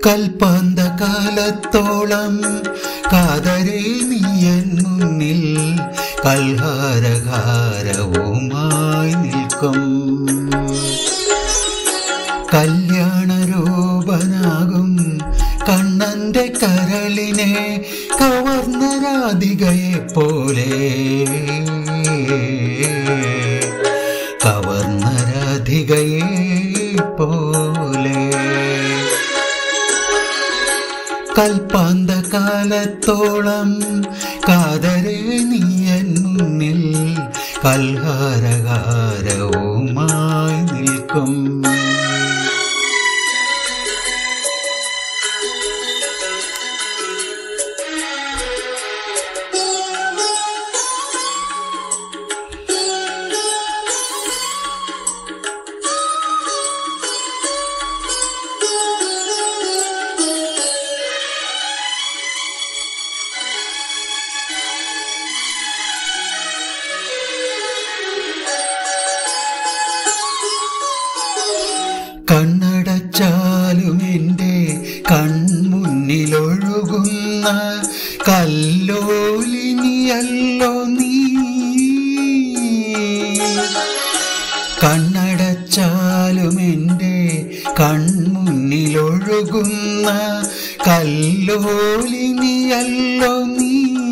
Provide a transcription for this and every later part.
കൽപ്പാന്ത കാലത്തോളം കാതരെ നീയൻ മുന്നിൽ കൽഹാരഹാരവുമായി നിൽക്കും കല്യാണരൂപനാകും കണ്ണന്റെ കരളിനെ കവർന്ന രാധികയെ പോലെ കവർന്ന രാധികയെ പോലെ കൽപ്പാന്ത കാലത്തോളം കാതരെ നീയൻ മുന്നിൽ കൽഹാരകാരവുമായി നിൽക്കും കണ്ണടച്ചാലും എൻ്റെ കൺമുന്നിലൊഴുകുന്ന കല്ലോലിനിയല്ലോ നീ കണ്ണടച്ചാലും എൻ്റെ കൺമുന്നിലൊഴുകുന്ന കല്ലോലിനിയല്ലോ നീ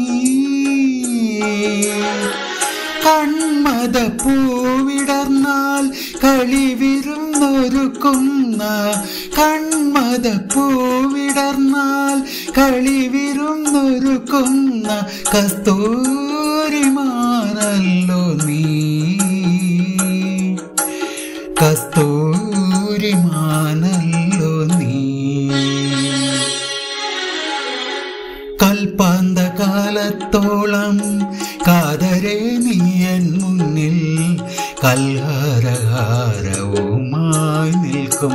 കൺമത പൂവിടർന്നാൽ കളിവിരുന്നൊരുക്കുന്ന കൺമത പൂവിടർന്നാൽ കളിവിരുന്നൊരുക്കുന്ന കസ്തൂരിമാനല്ലോ നീ കസ്തൂരിമാനല്ലോ നീ കൽപ്പാന്ത കാലത്തോളം കാതരെ നീയൻ മുന്നിൽ കൽഹാരഹാരവുമായി നിൽക്കും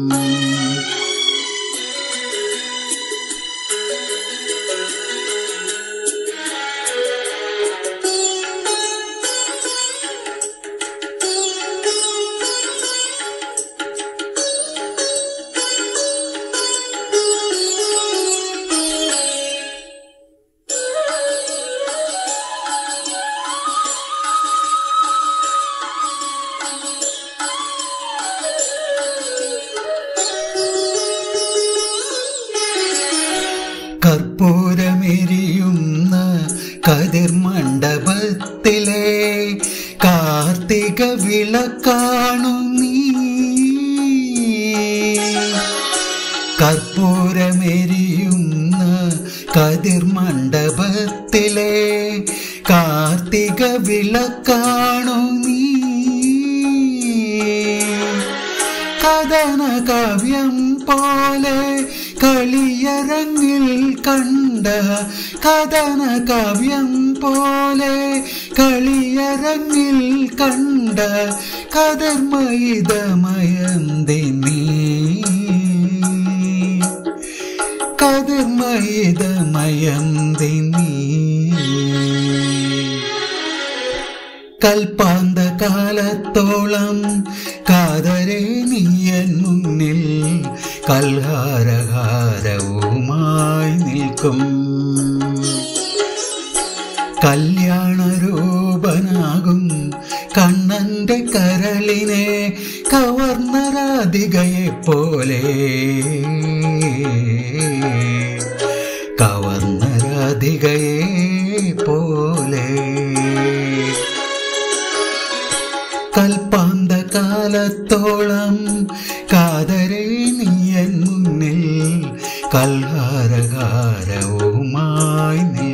കർപ്പൂരമെരിയുന്ന കതിർമണ്ഡപത്തിലെ കാർത്തിക വിളക്കാണു നീ കർപ്പൂരമെരിയുന്ന കതിർമണ്ഡപത്തിലെ കാർത്തിക വിളക്കാണു നീ കഥന കാവ്യം പോലെ കളിയരങ്ങിൽ കണ്ട കഥന കാവ്യം പോലെ കളിയരങ്ങിൽ കണ്ട കതിർമയിതമയന്തി നീ കതിർമയിതമയന്തി നീ കൽപ്പാന്ത കാലത്തോളം കാതരെ നീയൻ മുന്നിൽ കൽഹാരഹാരവുമായി നിൽക്കും കല്യാണരൂപനാകും കണ്ണന്റെ കരളിനെ കവർന്ന രാധികയെ പോലെ കവർന്ന രാധികയെ പോലെ കൽപ്പാന്ത കാലത്തോളം കാതരെ നീയൻ മുന്നിൽ കൽഹാരകാരവുമായി നീ